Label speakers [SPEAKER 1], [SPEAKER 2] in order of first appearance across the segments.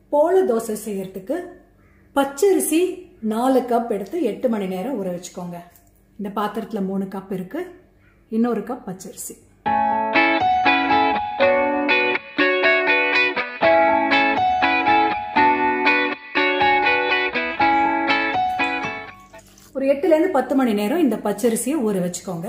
[SPEAKER 1] போல தோசை செய்யறதுக்கு பச்சரிசி நாலு கப் எடுத்து எட்டு மணி நேரம் ஊற வச்சுக்கோங்க இந்த பாத்திரத்தில் மூணு கப் இருக்கு இன்னொரு கப் பச்சரிசி ஒரு எட்டுலேருந்து பத்து மணி நேரம் இந்த பச்சரிசியை ஊற வச்சுக்கோங்க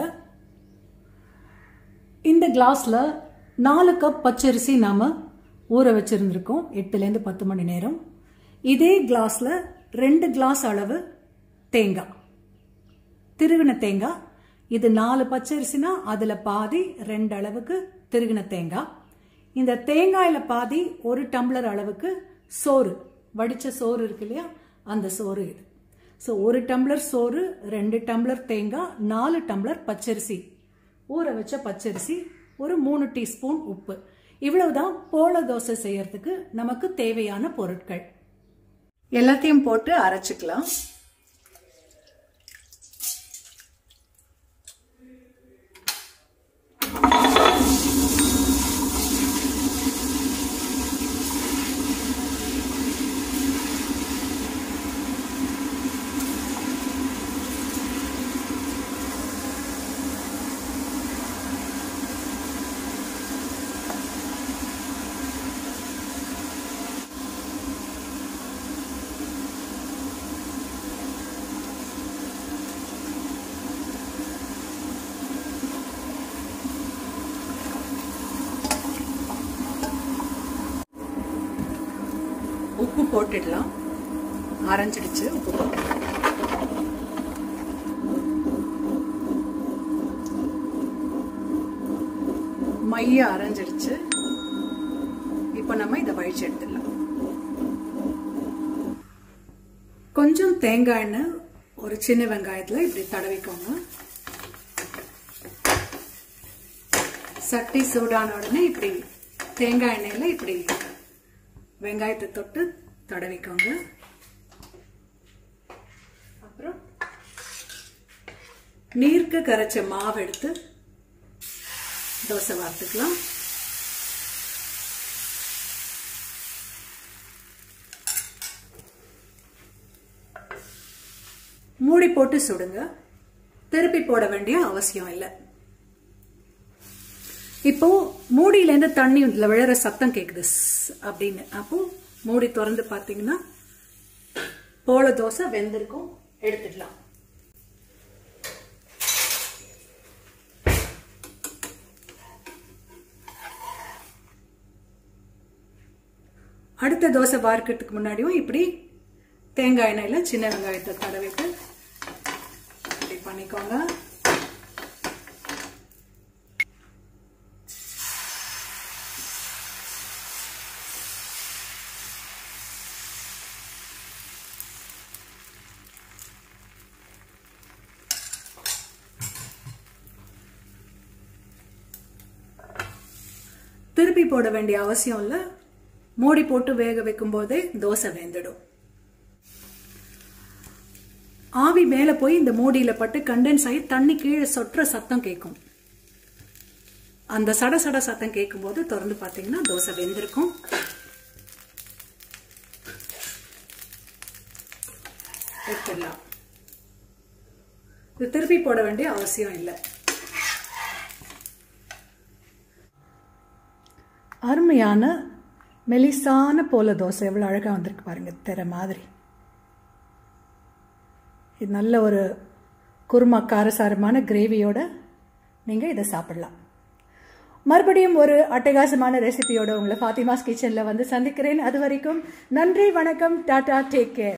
[SPEAKER 1] இந்த கிளாஸில் நாலு கப் பச்சரிசி நாம் ஊற வச்சுருந்துருக்கோம் எட்டுலேருந்து பத்து மணி நேரம் இதே கிளாஸில் ரெண்டு கிளாஸ் அளவு தேங்காய் திருகின தேங்காய் இது நாலு பச்சரிசினா அதில் பாதி ரெண்டு அளவுக்கு திருகின தேங்காய் இந்த தேங்காயில் பாதி ஒரு டம்ளர் அளவுக்கு சோறு வடித்த சோறு இருக்கு இல்லையா அந்த சோறு இது ஸோ ஒரு டம்ளர் சோறு ரெண்டு டம்ளர் தேங்காய் நாலு டம்ளர் பச்சரிசி ஊற வச்ச பச்சரிசி ஒரு மூணு டீஸ்பூன் உப்பு இவ்வளவுதான் போல தோசை செய்யறதுக்கு நமக்கு தேவையான பொருட்கள் எல்லாத்தையும் போட்டு அரைச்சிக்கலாம் உப்பு போட்டுடலாம் அரைஞ்சிடுச்சு உப்பு போட்டு மைய அரைஞ்சிடுச்சு இப்போ நம்ம இதை வழிச்சு எடுத்துடலாம் கொஞ்சம் தேங்காய் எண்ணெய் ஒரு சின்ன வெங்காயத்தில் இப்படி தடவிக்கோங்க சட்டி சூடான உடனே இப்படி தேங்காய் எண்ணெயில் இப்படி வெங்காயத்தை தொட்டு தடவிக்கோங்க அப்புறம் நீர்க்கு கரைச்ச மாவு எடுத்து தோசை வார்த்துக்கலாம் மூடி போட்டு சுடுங்க திருப்பி போட வேண்டிய அவசியம் இல்லை இப்போ மூடியிலேருந்து தண்ணி இதுல விழற சத்தம் கேக்குது அப்படின்னு அப்போ மூடி திறந்து பார்த்தீங்கன்னா போல தோசை வெந்திருக்கும் எடுத்துடலாம் அடுத்த தோசை வார்க்கிறதுக்கு முன்னாடியும் இப்படி தேங்காய் எண்ணெயில சின்ன வெங்காயத்தை தடவிட்டு இப்படி பண்ணிக்கோங்க திருப்பி போட வேண்டிய அவசியம் இல்லை மூடி போட்டு வேக வைக்கும் போதே தோசை வெந்துடும் ஆவி மேல போய் இந்த மூடியில பட்டு கண்டென்ஸ் ஆகி தண்ணி கீழே சொட்டுற சத்தம் கேட்கும் அந்த சட சட சத்தம் கேட்கும் போது திறந்து பார்த்தீங்கன்னா தோசை வெந்திருக்கும் எடுத்துடலாம் இது திருப்பி போட வேண்டிய அவசியம் இல்லை அருமையான மெலிசான போல தோசை எவ்வளோ அழகாக வந்திருக்கு பாருங்க தெர மாதிரி இது நல்ல ஒரு குருமா காரசாரமான கிரேவியோட நீங்கள் இதை சாப்பிடலாம் மறுபடியும் ஒரு அட்டகாசமான ரெசிபியோட உங்களை ஃபாத்திமாஸ் கிச்சனில் வந்து சந்திக்கிறேன் அது வரைக்கும் நன்றி வணக்கம் டாடா டேக் கேர்